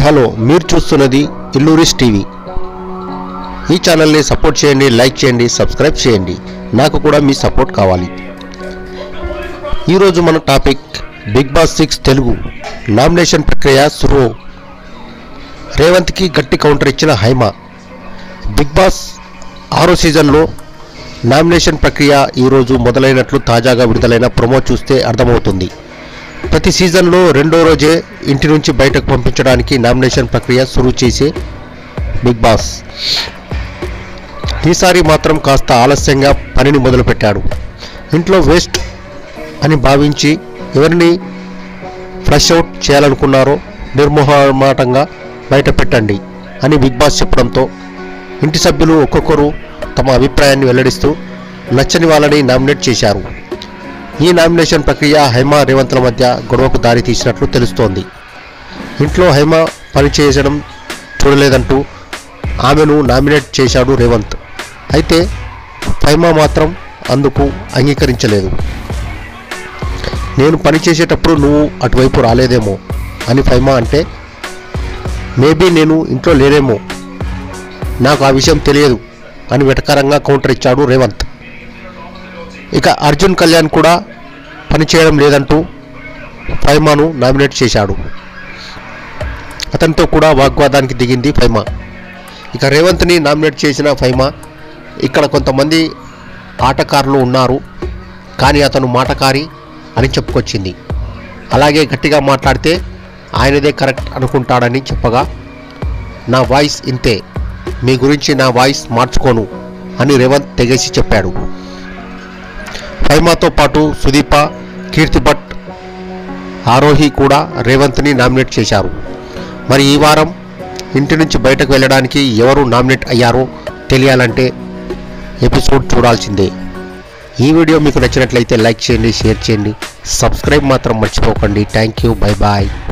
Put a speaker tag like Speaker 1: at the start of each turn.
Speaker 1: hello మీరు చూస్తున్నది ఇల్లూరిస్ TV ఈ ఛానల్ని సపోర్ట్ చేయండి లైక్ చేయండి సబ్స్క్రైబ్ చేయండి నాకు కూడా మీ సపోర్ట్ కావాలి ఈరోజు మన topic Bigg Boss six Telugu nomination ప్రక్రియ సురు రేవంత్కి గట్టి కౌంటర్ ఇచ్చిన హైమా బిగ్ బాస్ ఆరో సీజన్లో నామినేషన్ ప్రక్రియ ఈరోజు మొదలైనట్లు తాజాగా విడుదలైన ప్రొమో చూస్తే అర్థమవుతుంది ప్రతి సీజన్లో రెండో రోజే ఇంటి నుంచి బయటకు పంపించడానికి నామినేషన్ ప్రక్రియ సురు చేసే బిగ్ బాస్ ఈసారి మాత్రం కాస్త ఆలస్యంగా పనిని మొదలుపెట్టాడు ఇంట్లో వేస్ట్ అని భావించి ఎవరిని ఫ్లష్ అవుట్ చేయాలనుకున్నారో నిర్మోహమాటంగా బయట పెట్టండి అని బిగ్ బాస్ చెప్పడంతో ఇంటి సభ్యులు ఒక్కొక్కరు తమ అభిప్రాయాన్ని వెల్లడిస్తూ నచ్చని వాళ్ళని నామినేట్ చేశారు ఈ నామినేషన్ ప్రక్రియ హైమా రేవంత్ల మధ్య గొడవకు దారి తీసినట్లు తెలుస్తోంది ఇంట్లో హైమా పనిచేయడం చూడలేదంటూ ఆమెను నామినేట్ చేశాడు రేవంత్ అయితే హైమా మాత్రం అందుకు అంగీకరించలేదు నేను పని చేసేటప్పుడు నువ్వు అటువైపు రాలేదేమో అని ఫైమా అంటే మేబీ నేను ఇంట్లో లేనేమో నాకు ఆ విషయం తెలియదు అని వెటకారంగా కౌంటర్ ఇచ్చాడు రేవంత్ ఇక అర్జున్ కళ్యాణ్ కూడా పనిచేయడం లేదంటూ ఫైమాను నామినేట్ చేశాడు అతనితో కూడా వాగ్వాదానికి దిగింది ఫైమా ఇక రేవంత్ని నామినేట్ చేసిన ఫైమా ఇక్కడ కొంతమంది ఆటకారులు ఉన్నారు కానీ అతను మాటకారి అని చెప్పుకొచ్చింది అలాగే గట్టిగా మాట్లాడితే ఆయనదే కరెక్ట్ అనుకుంటాడని చెప్పగా నా వాయిస్ ఇంతే మీ గురించి నా వాయిస్ మార్చుకోను అని రేవంత్ తెగేసి చెప్పాడు ఫైమాతో పాటు సుదీప కీర్తి భట్ ఆరోహి కూడా రేవంత్ని నామినేట్ చేశారు మరి ఈ వారం ఇంటి నుంచి బయటకు వెళ్ళడానికి ఎవరు నామినేట్ అయ్యారో తెలియాలంటే ఎపిసోడ్ చూడాల్సిందే ఈ వీడియో మీకు నచ్చినట్లయితే లైక్ చేయండి షేర్ చేయండి సబ్స్క్రైబ్ మాత్రం మర్చిపోకండి థ్యాంక్ యూ బై బాయ్